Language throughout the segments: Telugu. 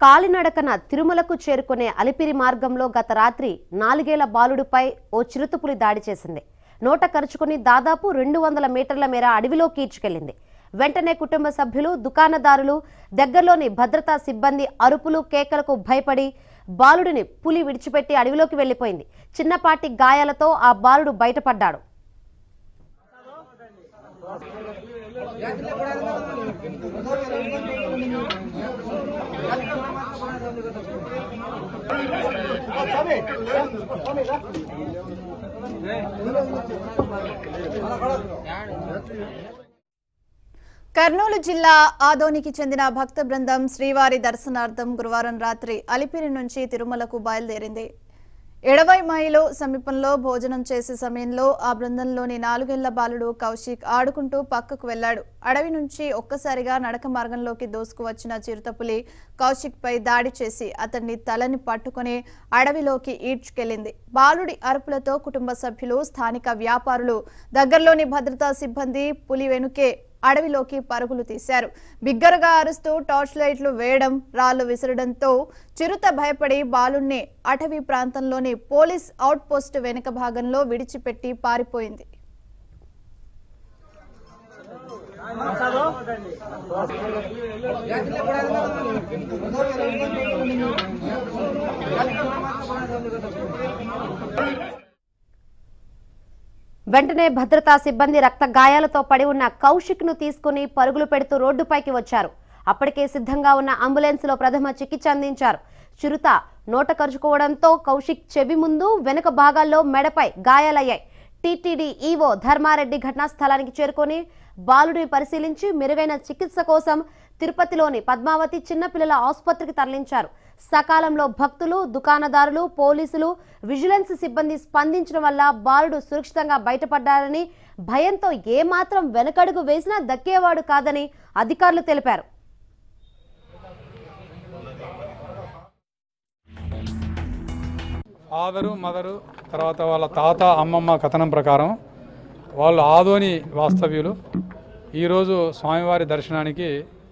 కాలినడకన తిరుమలకు చేరుకునే అలిపిరి మార్గంలో గత రాత్రి నాలుగేళ్ల బాలుడిపై ఓ చిరుతపులి దాడి చేసింది నోట కరుచుకుని దాదాపు రెండు వందల మీటర్ల మేర అడవిలోకి ఈడ్చుకెళ్లింది వెంటనే కుటుంబ సభ్యులు దుకాణదారులు దగ్గరలోని భద్రతా సిబ్బంది అరుపులు కేకలకు భయపడి బాలుడిని పులి విడిచిపెట్టి అడవిలోకి వెళ్లిపోయింది చిన్నపాటి గాయాలతో ఆ బాలుడు బయటపడ్డాడు కర్నూలు జిల్లా ఆదోనికి చెందిన భక్త బృందం శ్రీవారి దర్శనార్థం గురువారం రాత్రి అలిపిరి నుంచి తిరుమలకు బయలుదేరింది ఎడవై మైలు సమీపంలో భోజనం చేసే సమయంలో ఆ బృందంలోని నాలుగేళ్ల బాలుడు కౌశిక్ ఆడుకుంటూ పక్కకు వెళ్లాడు అడవి నుంచి ఒక్కసారిగా నడక మార్గంలోకి దూసుకువచ్చిన చిరుతపులి కౌశిక్ పై దాడి చేసి అతన్ని తలని పట్టుకుని అడవిలోకి ఈడ్చుకెళ్లింది బాలుడి అరుపులతో కుటుంబ సభ్యులు స్థానిక వ్యాపారులు దగ్గరలోని భద్రతా సిబ్బంది పులి వెనుకే అడవిలోకి పరుగులు తీశారు బిగ్గరగా అరుస్తూ టార్చ్ లైట్లు వేయడం రాళ్లు విసరడంతో చిరుత భయపడి బాలుణ్ణి అటవీ ప్రాంతంలోని పోలీస్ అవుట్ పోస్ట్ వెనుక భాగంలో విడిచిపెట్టి పారిపోయింది వెంటనే భద్రతా సిబ్బంది రక్త గాయాలతో పడి ఉన్న కౌశిక్ ను తీసుకుని పరుగులు పెడుతూ రోడ్డుపైకి వచ్చారు అప్పటికే సిద్ధంగా ఉన్న అంబులెన్స్ లో ప్రథమ చికిత్స అందించారు చిరుత నోట కరుచుకోవడంతో కౌశిక్ చెవి ముందు వెనుక భాగాల్లో మెడపై గాయాలయ్యాయి టీటీడీ ఈవో ధర్మారెడ్డి ఘటనా స్థలానికి చేరుకొని బాలుడిని పరిశీలించి మెరుగైన చికిత్స కోసం తిరుపతిలోని పద్మావతి చిన్నపిల్లల ఆసుపత్రికి తరలించారు సకాలంలో భక్తులు దుకాణదారులు పోలీసులు విజిలెన్స్ సిబ్బంది స్పందించడం వల్ల బాలుడు సురక్షితంగా బయటపడ్డారని భయంతో ఏమాత్రం వెనకడుగు వేసినా దక్కేవాడు కాదని అధికారులు తెలిపారు ఫాదరు మదరు తర్వాత వాళ్ళ తాత అమ్మమ్మ కథనం ప్రకారం వాళ్ళు ఆదోని వాస్తవ్యులు ఈరోజు స్వామివారి దర్శనానికి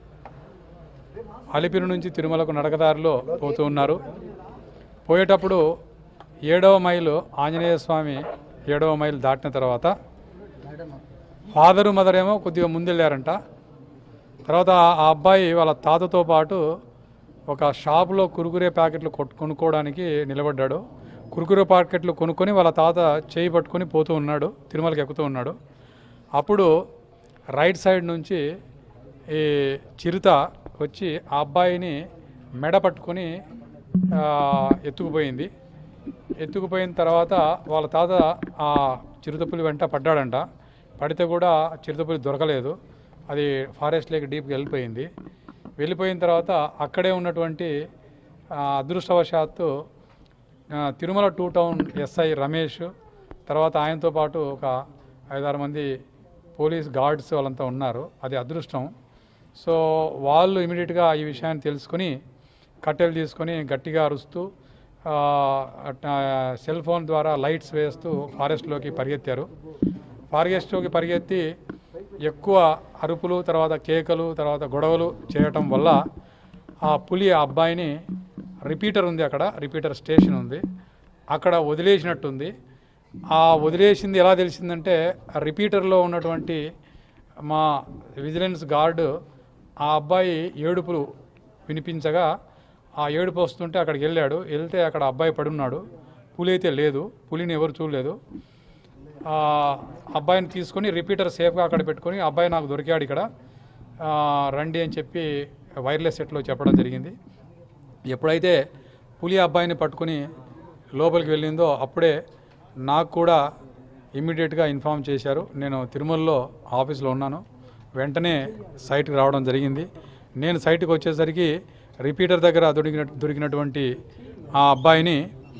అలిపిరి నుంచి తిరుమలకు నడకదారిలో పోతూ ఉన్నారు పోయేటప్పుడు ఏడవ మైలు ఆంజనేయ స్వామి ఏడవ మైలు దాటిన తర్వాత ఫాదరు మదర్ ఏమో కొద్దిగా ముందెళ్ళారంట తర్వాత ఆ అబ్బాయి వాళ్ళ తాతతో పాటు ఒక షాపులో కురుకురే ప్యాకెట్లు కొట్టు కొనుక్కోవడానికి నిలబడ్డాడు కురుకురే ప్యాకెట్లు కొనుక్కొని వాళ్ళ తాత చేయి పట్టుకొని పోతూ ఉన్నాడు తిరుమలకి ఎక్కుతూ ఉన్నాడు అప్పుడు రైట్ సైడ్ నుంచి ఈ చిరుత వచ్చి ఆ అబ్బాయిని మెడ పట్టుకొని ఆ, ఎత్తుకుపోయింది ఎత్తుకుపోయిన తర్వాత వాళ్ళ తాత ఆ చిరుతపులి వెంట పడ్డాడంట పడితే కూడా చిరుతపులి దొరకలేదు అది ఫారెస్ట్ లేక్ డీప్కి వెళ్ళిపోయింది వెళ్ళిపోయిన తర్వాత అక్కడే ఉన్నటువంటి ఆ, అదృష్టవశాత్తు ఆ, Tirumala two town SI Ramesh తర్వాత ఆయనతో పాటు ఒక ఐదారు మంది పోలీస్ గార్డ్స్ వాళ్ళంతా ఉన్నారు అది అదృష్టం సో వాళ్ళు ఇమీడియట్గా ఈ విషయాన్ని తెలుసుకొని కట్టెలు తీసుకొని గట్టిగా అరుస్తూ ఆ, అట్ట- సెల్ ఫోన్ ద్వారా లైట్స్ వేస్తూ ఫారెస్ట్లోకి పరిగెత్తారు ఫారెస్ట్లోకి పరిగెత్తి ఎక్కువ అరుపులు తర్వాత కేకలు తర్వాత గొడవలు చేయటం వల్ల ఆ పులి ఆ అబ్బాయిని రిపీటర్ ఉంది అక్కడ రిపీటర్ స్టేషన్ ఉంది అక్కడ వదిలేసినట్టుంది ఆ వదిలేసింది ఎలా తెలిసిందంటే ఆ రిపీటర్లో ఉన్నటువంటి మా విజిలెన్స్ గార్డు ఆ అబ్బాయి ఏడుపులు వినిపించగా ఆ ఏడుపు వస్తుంటే అక్కడికి వెళ్ళాడు వెళ్తే అక్కడ అబ్బాయి పడున్నాడు పులి అయితే లేదు పులిని ఎవరు చూడలేదు ఆ అబ్బాయిని తీసుకొని రిపీటర్ సేఫ్గా అక్కడ పెట్టుకొని అబ్బాయి నాకు దొరికాడు ఇక్కడ ఆ, రండి అని చెప్పి వైర్లెస్ సెట్లో చెప్పడం జరిగింది ఎప్పుడైతే పులి అబ్బాయిని పట్టుకుని లోపలికి వెళ్ళిందో అప్పుడే నాకు కూడా ఇమ్మీడియట్గా ఇన్ఫామ్ చేశారు నేను తిరుమలలో ఆఫీస్లో ఉన్నాను వెంటనే సైట్కి రావడం జరిగింది నేను సైట్కి వచ్చేసరికి రిపీటర్ దగ్గర దొరికిన దొరికినటువంటి ఆ అబ్బాయిని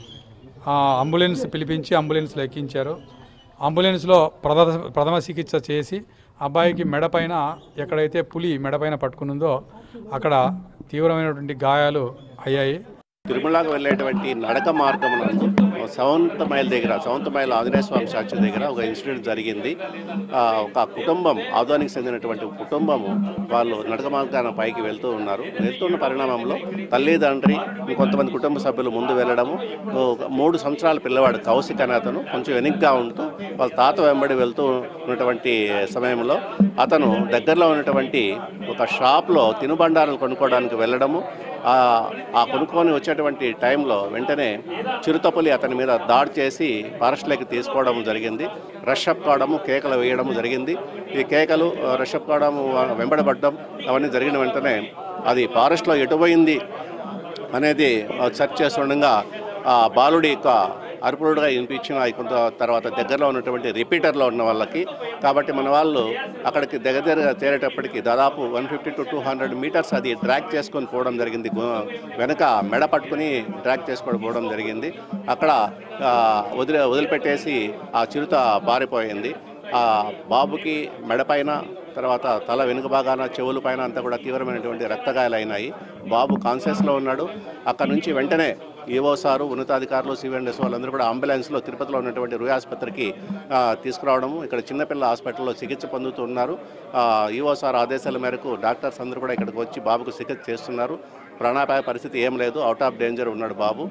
ఆ అంబులెన్స్ పిలిపించి అంబులెన్స్లో ఎక్కించారు అంబులెన్స్లో ప్రథమ ప్రథమ చికిత్స చేసి అబ్బాయికి మెడపైన ఎక్కడైతే పులి మెడపైన పట్టుకునుందో అక్కడ తీవ్రమైనటువంటి గాయాలు అయ్యాయి తిరుమలకు వెళ్ళేటువంటి నడక మార్గం సెవెంత్ మైల్ దగ్గర seventh mile Anjaneya Swamy statue దగ్గర ఒక ఇన్సిడెంట్ జరిగింది ఆ, ఒక కుటుంబం ఆదోనికి చెందినటువంటి కుటుంబము వాళ్ళు నడక మార్గాన పైకి వెళ్తూ ఉన్నారు వెళ్తున్న పరిణామంలో తల్లిదండ్రి ఇంకొంతమంది కుటుంబ సభ్యులు ముందు వెళ్ళడము ఒక మూడు సంవత్సరాల పిల్లవాడు కౌశిక్ అనే అతను కొంచెం వెనుగ్గా ఉంటూ వాళ్ళ తాత వెంబడి వెళ్తూ ఉన్నటువంటి సమయంలో అతను దగ్గరలో ఉన్నటువంటి ఒక షాప్లో తినుబండారాలు కొనుక్కోవడానికి వెళ్ళడము ఆ ఆ కొనుక్కొని వచ్చేటువంటి టైంలో వెంటనే చిరుతపులి అతని మీద దాడి చేసి ఫారెస్ట్లోకి తీసుకోవడం జరిగింది రషప్ కావడము కేకలు వేయడము జరిగింది ఈ కేకలు ఆ, రషప్ కావడము ఆ, వెంబడబడ్డం అవన్నీ జరిగిన వెంటనే అది ఫారెస్ట్లో ఎటుపోయింది అనేది ఆ, సెర్చ్ చేస్తుండగా ఆ బాలుడి యొక్క అరుపుడుగా వినిపించిన ఆ కొంత తర్వాత దగ్గరలో ఉన్నటువంటి రిపీటర్లో ఉన్న వాళ్ళకి కాబట్టి మన వాళ్ళు అక్కడికి దగ్గర దగ్గర చేరేటప్పటికి దాదాపు one fifty to two hundred metres అది ట్రాక్ చేసుకొని పోవడం జరిగింది గు- వెనక మెడ పట్టుకుని ట్రాక్ చేసుకొని పోవడం జరిగింది అక్కడ ఆ, వదిలి వదిలిపెట్టేసి ఆ చిరుత పారిపోయింది ఆ బాబుకి మెడపైన తర్వాత తల వెనుక భాగాన చెవుల పైన అంతా కూడా తీవ్రమైనటువంటి రక్తగాయాలు అయినాయి బాబు కాన్షియస్లో ఉన్నాడు అక్కడ నుంచి వెంటనే ఈవో సారు ఉన్నతాధికారులు సివిఎండ్ఎస్ వాళ్ళందరూ కూడా అంబులెన్స్లో తిరుపతిలో ఉన్నటువంటి రుయ్ ఆసుపత్రికి ఆ, తీసుకురావడము ఇక్కడ చిన్నపిల్ల హాస్పిటల్లో చికిత్స పొందుతున్నారు ఆ, ఈవో సార్ ఆదేశాల మేరకు డాక్టర్స్ అందరూ కూడా ఇక్కడికి వచ్చి బాబుకు చికిత్స చేస్తున్నారు ప్రాణాపాయ పరిస్థితి ఏం లేదు అవుట్ ఆఫ్ డేంజర్ ఉన్నాడు బాబు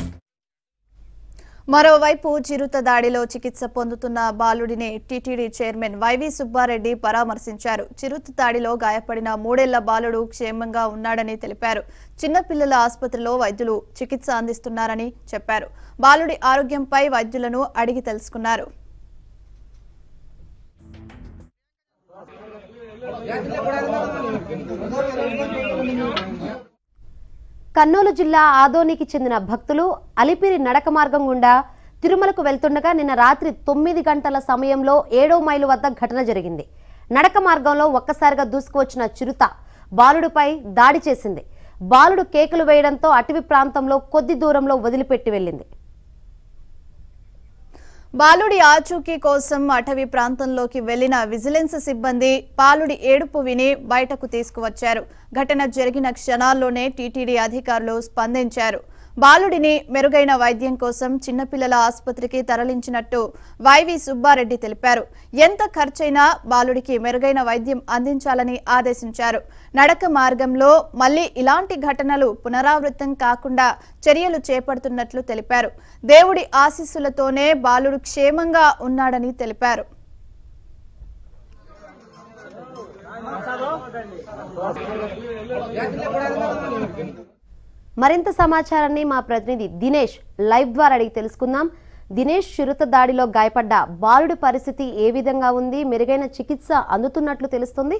మరోవైపు చిరుత దాడిలో చికిత్స పొందుతున్న బాలుడిని టీటీడీ చైర్మన్ వైవి సుబ్బారెడ్డి పరామర్శించారు చిరుత దాడిలో గాయపడిన మూడేళ్ల బాలుడు క్షేమంగా ఉన్నాడని తెలిపారు చిన్నపిల్లల ఆసుపత్రిలో వైద్యులు చికిత్స అందిస్తున్నారని చెప్పారు బాలుడి ఆరోగ్యంపై వైద్యులను అడిగి తెలుసుకున్నారు కర్నూలు జిల్లా ఆదోనికి చెందిన భక్తులు అలిపిరి నడక మార్గం గుండా తిరుమలకు వెళ్తుండగా నిన్న రాత్రి తొమ్మిది గంటల సమయంలో ఏడో మైలు వద్ద ఘటన జరిగింది నడక మార్గంలో ఒక్కసారిగా దూసుకువచ్చిన చిరుత బాలుడిపై దాడి చేసింది బాలుడు కేకులు వేయడంతో అటవీ ప్రాంతంలో కొద్ది దూరంలో వదిలిపెట్టి వెళ్ళింది బాలుడి ఆచూకీ కోసం అటవీ ప్రాంతంలోకి వెళ్లిన విజిలెన్స్ సిబ్బంది బాలుడి ఏడుపు విని బయటకు తీసుకువచ్చారు ఘటన జరిగిన క్షణాల్లోనే టీటీడీ అధికారులు స్పందించారు బాలుడిని మెరుగైన వైద్యం కోసం చిన్నపిల్లల ఆసుపత్రికి తరలించినట్టు వైవి సుబ్బారెడ్డి తెలిపారు ఎంత ఖర్చైనా బాలుడికి మెరుగైన వైద్యం అందించాలని ఆదేశించారు నడక మార్గంలో మళ్లీ ఇలాంటి ఘటనలు పునరావృతం కాకుండా చర్యలు చేపడుతున్నట్లు తెలిపారు దేవుడి ఆశీస్సులతోనే బాలుడు క్షేమంగా ఉన్నాడని తెలిపారు మరింత సమాచారాన్ని మా ప్రతినిధి దినేష్ లైవ్ ద్వారా అడిగి తెలుసుకుందాం దినేష్ చిరుత దాడిలో గాయపడ్డ బాలుడి పరిస్థితి ఏ విధంగా ఉంది మెరుగైన చికిత్స అందుతున్నట్లు తెలుస్తుంది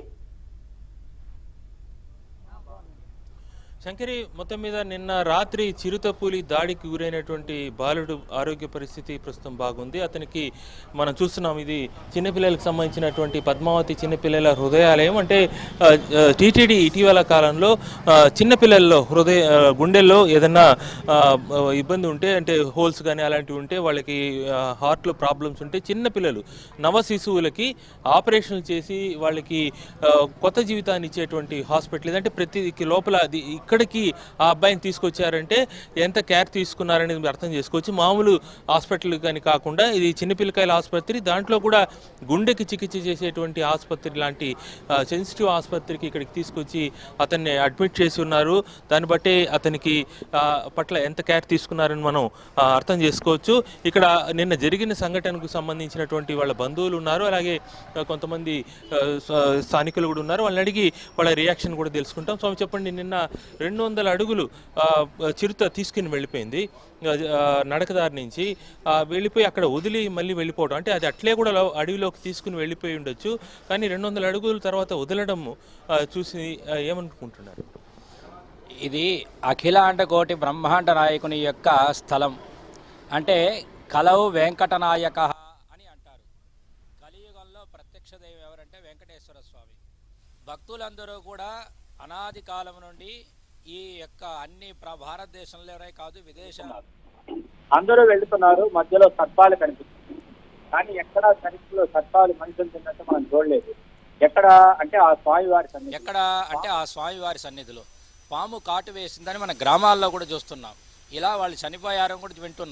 శంకరి మొత్తం మీద నిన్న రాత్రి చిరుతపులి దాడికి గురైనటువంటి బాలుడు ఆరోగ్య పరిస్థితి ప్రస్తుతం బాగుంది అతనికి మనం చూస్తున్నాం ఇది చిన్నపిల్లలకు సంబంధించినటువంటి పద్మావతి చిన్నపిల్లల హృదయాలయం అంటే టీటీడీ ఇటీవల కాలంలో ఆ, చిన్నపిల్లల్లో హృదయ ఆ, గుండెల్లో ఏదన్నా ఆ, ఆ, ఇబ్బంది ఉంటే అంటే హోల్స్ కానీ అలాంటివి ఉంటే వాళ్ళకి హార్ట్లో ప్రాబ్లమ్స్ ఉంటే చిన్నపిల్లలు నవ శిశువులకి ఆపరేషన్లు చేసి వాళ్ళకి ఆ, కొత్త జీవితాన్ని ఇచ్చేటువంటి హాస్పిటల్ ఇదంటే ప్రతి లోపల అది ఇక్కడికి ఆ అబ్బాయిని తీసుకొచ్చారంటే ఎంత కేర్ తీసుకున్నారనేది మీరు అర్థం చేసుకోవచ్చు మామూలు హాస్పిటల్ కానీ కాకుండా ఇది చిన్నపిల్లకాయల ఆసుపత్రి దాంట్లో కూడా గుండెకి చికిత్స చేసేటువంటి ఆసుపత్రి లాంటి సెన్సిటివ్ ఆసుపత్రికి ఇక్కడికి తీసుకొచ్చి అతన్ని అడ్మిట్ చేసి ఉన్నారు దాన్ని బట్టే అతనికి ఆ, పట్ల ఎంత కేర్ తీసుకున్నారని మనం ఆ, అర్థం చేసుకోవచ్చు ఇక్కడ నిన్న జరిగిన సంఘటనకు సంబంధించినటువంటి వాళ్ళ బంధువులు ఉన్నారు అలాగే ఆ, కొంతమంది ఆ, స- స్థానికులు కూడా ఉన్నారు వాళ్ళని అడిగి వాళ్ళ రియాక్షన్ కూడా తెలుసుకుంటాం స్వామి చెప్పండి నిన్న రెండు వందల అడుగులు ఆ, చిరుత తీసుకుని వెళ్ళిపోయింది ఆ, ఆ, నడకదారి నుంచి ఆ, వెళ్ళిపోయి అక్కడ వదిలి మళ్ళీ వెళ్ళిపోవడం అంటే అది అట్లే కూడా లో- అడవిలోకి తీసుకుని వెళ్ళిపోయి ఉండొచ్చు కానీ రెండు వందల అడుగుల తర్వాత వదలడం ఆ, చూసి ఆ, ఏమనుకుంటున్నారు ఇది అఖిలాండ కోటి బ్రహ్మాండ నాయకుని యొక్క స్థలం అంటే కలవు వెంకటనాయక అని అంటారు కలియుగంలో ప్రత్యక్ష దైవం ఎవరంటే వెంకటేశ్వర స్వామి భక్తులందరూ కూడా అనాది కాలం నుండి ఈ యొక్క అన్ని ప్ర భారతదేశంలోనే కాదు విదేశాలు అందరూ వెళ్తున్నారు మధ్యలో సర్పాలు కనిపిస్తుంది కానీ ఎక్కడ సరిగ్గా సర్పాలు మనుషులు తిన్నట్టు మనం చూడలేదు ఎక్కడ అంటే ఆ స్వామివారి సన్నిధి ఎక్కడ అంటే ఆ స్వామివారి సన్నిధిలో పాము కాటు వేసిందని మన గ్రామాల్లో కూడా చూస్తున్నాం ఇలా వాళ్ళు చనిపోయారని కూడా వింటున్నాం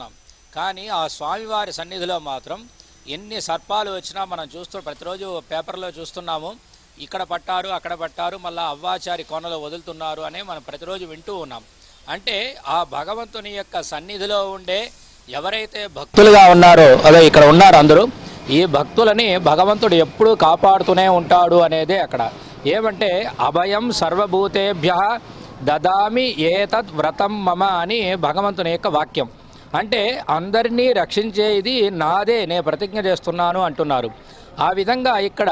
కానీ ఆ స్వామివారి సన్నిధిలో మాత్రం ఎన్ని సర్పాలు వచ్చినా మనం చూస్తూ ప్రతిరోజు పేపర్లో చూస్తున్నాము ఇక్కడ పట్టారు అక్కడ పట్టారు మళ్ళీ అవ్వాచారి కోనలో వదులుతున్నారు అని మనం ప్రతిరోజు వింటూ ఉన్నాం అంటే ఆ భగవంతుని యొక్క సన్నిధిలో ఉండే ఎవరైతే భక్తులుగా ఉన్నారో అదే ఇక్కడ ఉన్నారు అందరూ ఈ భక్తులని భగవంతుడు ఎప్పుడూ కాపాడుతూనే ఉంటాడు అనేదే అక్కడ ఏమంటే అభయం సర్వభూతేభ్య దదామి ఏతద్ వ్రతం మమ అని భగవంతుని యొక్క వాక్యం అంటే అందరినీ రక్షించేది నాదే నేను ప్రతిజ్ఞ చేస్తున్నాను అంటున్నారు ఆ విధంగా ఇక్కడ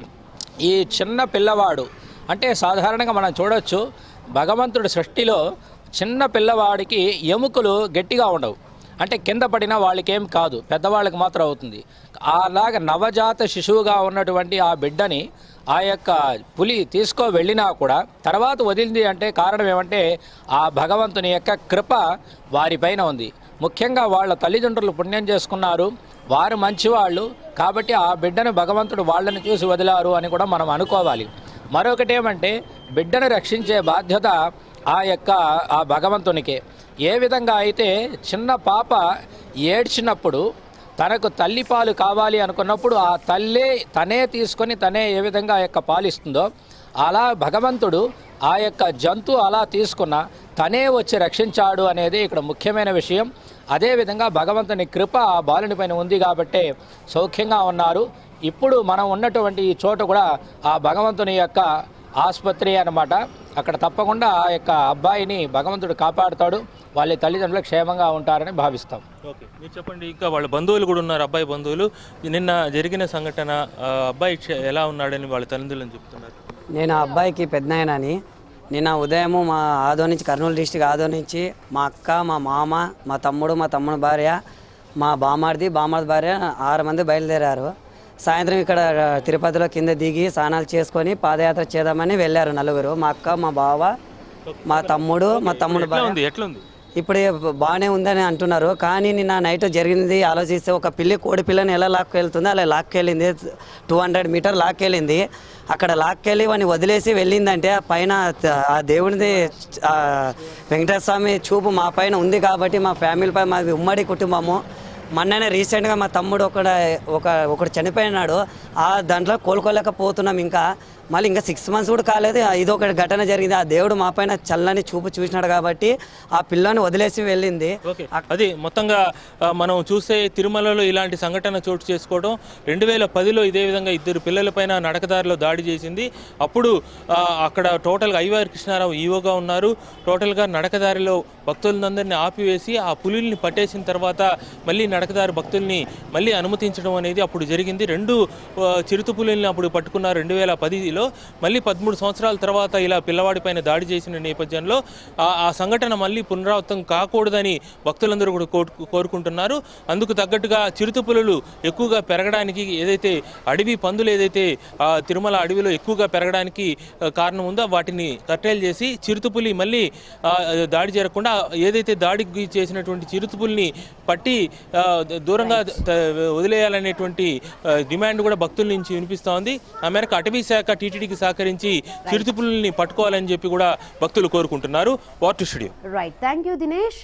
ఈ చిన్న పిల్లవాడు అంటే సాధారణంగా మనం చూడొచ్చు భగవంతుడి సృష్టిలో చిన్న పిల్లవాడికి ఎముకలు గట్టిగా ఉండవు అంటే కింద పడినా వాళ్ళకేం కాదు పెద్దవాళ్ళకి మాత్రం అవుతుంది అలాగ నవజాత శిశువుగా ఉన్నటువంటి ఆ బిడ్డని ఆ యొక్క పులి తీసుకో వెళ్ళినా కూడా తర్వాత వదిలింది అంటే కారణం ఏమంటే ఆ భగవంతుని యొక్క కృప వారిపైన ఉంది ముఖ్యంగా వాళ్ళ తల్లిదండ్రులు పుణ్యం చేసుకున్నారు వారు మంచివాళ్ళు కాబట్టి ఆ బిడ్డను భగవంతుడు వాళ్ళని చూసి వదిలారు అని కూడా మనం అనుకోవాలి మరొకటి ఏమంటే బిడ్డను రక్షించే బాధ్యత ఆ యొక్క ఆ భగవంతునికే ఏ విధంగా అయితే చిన్న పాప ఏడ్చినప్పుడు తనకు తల్లి పాలు కావాలి అనుకున్నప్పుడు ఆ తల్లే తనే తీసుకొని తనే ఏ విధంగా ఆ యొక్క పాలు ఇస్తుందో అలా భగవంతుడు ఆ యొక్క జంతువు అలా తీసుకున్న తనే వచ్చి రక్షించాడు అనేది ఇక్కడ ముఖ్యమైన విషయం అదేవిధంగా భగవంతుని కృప ఆ బాలుని పైన ఉంది కాబట్టే సౌఖ్యంగా ఉన్నారు ఇప్పుడు మనం ఉన్నటువంటి ఈ చోట కూడా ఆ భగవంతుని యొక్క ఆసుపత్రి అన్నమాట అక్కడ తప్పకుండా ఆ యొక్క అబ్బాయిని భగవంతుడు కాపాడుతాడు వాళ్ళ తల్లిదండ్రులు క్షేమంగా ఉంటారని భావిస్తాం ఓకే మీరు చెప్పండి ఇంకా వాళ్ళ బంధువులు కూడా ఉన్నారు అబ్బాయి బంధువులు నిన్న జరిగిన సంఘటన ఆ, అబ్బాయి క్ష- ఎలా ఉన్నాడని వాళ్ళ తల్లిదండ్రులను చెప్తున్నారు నేను ఆ అబ్బాయికి పెద్దనాయనని నిన్న ఉదయం మా ఆదో నుంచి కర్నూలు డిస్టిక్ ఆదో నుంచి మా అక్క మా మామ మా తమ్ముడు మా తమ్ముడు భార్య మా బామార్ది బామార్ది భార్య ఆరు మంది బయలుదేరారు సాయంత్రం ఇక్కడ తిరుపతిలో కింద దిగి స్నానాలు చేసుకొని పాదయాత్ర చేద్దామని వెళ్ళారు నలుగురు మా అక్క మా బావ మా తమ్ముడు మా తమ్ముడు ఎట్లా భార్య ఉంది ఎట్లా ఉంది ఇప్పుడు బాగానే ఉందని అంటున్నారు కానీ నిన్న నైట్ జరిగింది ఆలోచిస్తే ఒక పిల్లి కోడి పిల్లని ఎలా లాక్కెళ్తుందో అలా లాక్కెళ్ళింది టూ హండ్రెడ్ మీటర్ లాక్కెళ్ళింది అక్కడ లాక్కెళ్ళి వాడిని వదిలేసి వెళ్ళిందంటే ఆ పైన త- ఆ దేవునిది ఆ వెంకటేశ్వర స్వామి చూపు మా పైన ఉంది కాబట్టి మా ఫ్యామిలీ పై మాది ఉమ్మడి కుటుంబము మొన్ననే రీసెంట్గా మా తమ్ముడు ఒక ఒక ఒకడు చనిపోయినాడు ఆ దాంట్లో కోలుకోలేకపోతున్నాం ఇంకా మళ్ళీ ఇంకా సిక్స్ మంత్స్ కూడా కాలేదు ఇది ఒక ఘటన జరిగింది ఆ దేవుడు మా పైన చల్లని చూపు చూసినాడు కాబట్టి ఆ పిల్లని వదిలేసి వెళ్ళింది ఓకే అది మొత్తంగా ఆ, మనం చూస్తే తిరుమలలో ఇలాంటి సంఘటన చోటు చేసుకోవడం రెండు వేల పదిలో ఇదే విధంగా ఇద్దరు పిల్లలపైన నడకదారిలో దాడి చేసింది అప్పుడు ఆ, అక్కడ టోటల్గా ఐవారి కృష్ణారావు ఈవోగా ఉన్నారు టోటల్గా నడకదారిలో భక్తులందరినీ ఆపివేసి ఆ పులిని పట్టేసిన తర్వాత మళ్ళీ నడకదారి భక్తుల్ని మళ్ళీ అనుమతించడం అనేది అప్పుడు జరిగింది రెండు ఆ, చిరుత పులుల్ని అప్పుడు పట్టుకున్నారు రెండు వేల పదిలో మళ్ళీ పదమూడు సంవత్సరాల తర్వాత ఇలా పిల్లవాడి పైన దాడి చేసిన నేపథ్యంలో ఆ- ఆ సంఘటన మళ్ళీ పునరావృతం కాకూడదని భక్తులందరూ కూడా కోరు- కోరుకుంటున్నారు అందుకు తగ్గట్టుగా చిరుత పులులు ఎక్కువగా పెరగడానికి ఏదైతే అడవి పందులు ఏదైతే ఆ తిరుమల అడవిలో ఎక్కువగా పెరగడానికి ఆ, కారణం ఉందో వాటిని కట్టేలు చేసి చిరుతపులి మళ్ళీ ఆ, దాడి జరగకుండా ఏదైతే దాడికి చేసినటువంటి చిరుతపులిని పట్టి ఆ, దూరంగా త- వదిలేయాలనేటువంటి ఆ, డిమాండ్ కూడా భక్తుల నుంచి వినిపిస్తోంది ఆ మేరకు అటవీ శాఖ టీటీడీకి సహకరించి చిరుతపులిని పట్టుకోవాలని చెప్పి కూడా భక్తులు కోరుకుంటున్నారు water studio right thank you Dinesh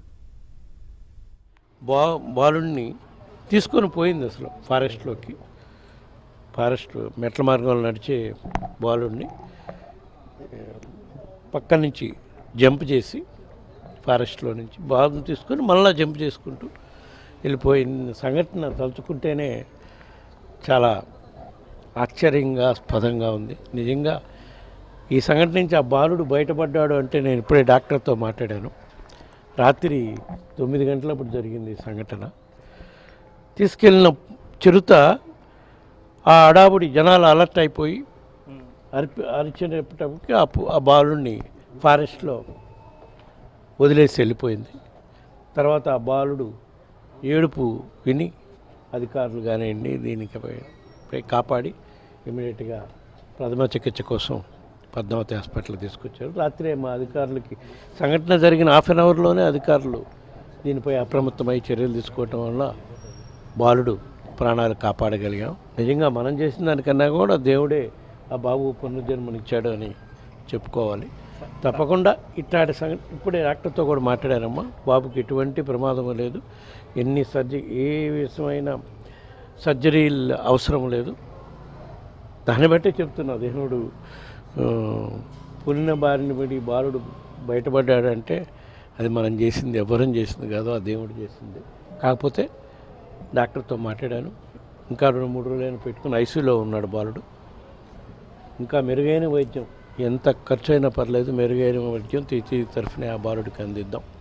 బా బాలుడిని తీసుకొని పోయింది అసలు ఫారెస్ట్లోకి ఫారెస్ట్ మెట్ల మార్గంలో నడిచే బాలుడిని ఆ, పక్క నుంచి జంప్ చేసి ఫారెస్ట్లో నుంచి బాలుని తీసుకొని మళ్ళీ జంప్ చేసుకుంటూ వెళ్ళిపోయిన సంఘటన తలుచుకుంటేనే చాలా ఆశ్చర్యంగా స్పదంగా ఉంది నిజంగా ఈ సంఘటన నుంచి ఆ బాలుడు బయటపడ్డాడు అంటే నేను ఇప్పుడే డాక్టర్తో మాట్లాడాను రాత్రి తొమ్మిది గంటలప్పుడు జరిగింది ఈ సంఘటన తీసుకెళ్ళిన చిరుత ఆ అడావుడి జనాలు అలర్ట్ అయిపోయి అరిపి అరిచేటప్పటికి ఆ పు- ఆ బాలుడిని ఫారెస్ట్లో వదిలేసి వెళ్ళిపోయింది తర్వాత ఆ బాలుడు ఏడుపు విని అధికారులు కానివ్వండి దీనికి పై- కాపాడి ఇమీడియట్గా ప్రథమ చికిత్స కోసం పద్మావతి హాస్పిటల్ తీసుకొచ్చారు రాత్రి మా అధికారులకి సంఘటన జరిగిన హాఫ్ అన్ అవర్లోనే అధికారులు దీనిపై అప్రమత్తమై చర్యలు తీసుకోవటం వల్ల బాలుడు ప్రాణాలు కాపాడగలిగాం నిజంగా మనం చేసిన దానికన్నా కూడా దేవుడే ఆ బాబు పునర్జన్మనిచ్చాడు అని చెప్పుకోవాలి తప్పకుండా ఇట్లాంటి సంగతి ఇప్పుడే డాక్టర్తో కూడా మాట్లాడారమ్మా బాబుకి ఎటువంటి ప్రమాదం లేదు ఎన్ని సర్జరీ ఏ విధమైన సర్జరీలు అవసరం లేదు దాన్ని బట్టే చెప్తున్నా దేవుడు ఆ, పులిన బారిన పడి బాలుడు బయటపడ్డాడంటే అది మనం చేసింది ఎవరం చేసింది కాదు ఆ దేవుడు చేసింది కాకపోతే డాక్టర్తో మాట్లాడాను ఇంకా రెండు మూడు రోజులైనా పెట్టుకుని ఐసీయూలో ఉన్నాడు బాలుడు ఇంకా మెరుగైన వైద్యం ఎంత ఖర్చు అయినా పర్లేదు మెరుగైన వైద్యం తీర్చి తరఫున ఆ బాలుడికి అందిద్దాం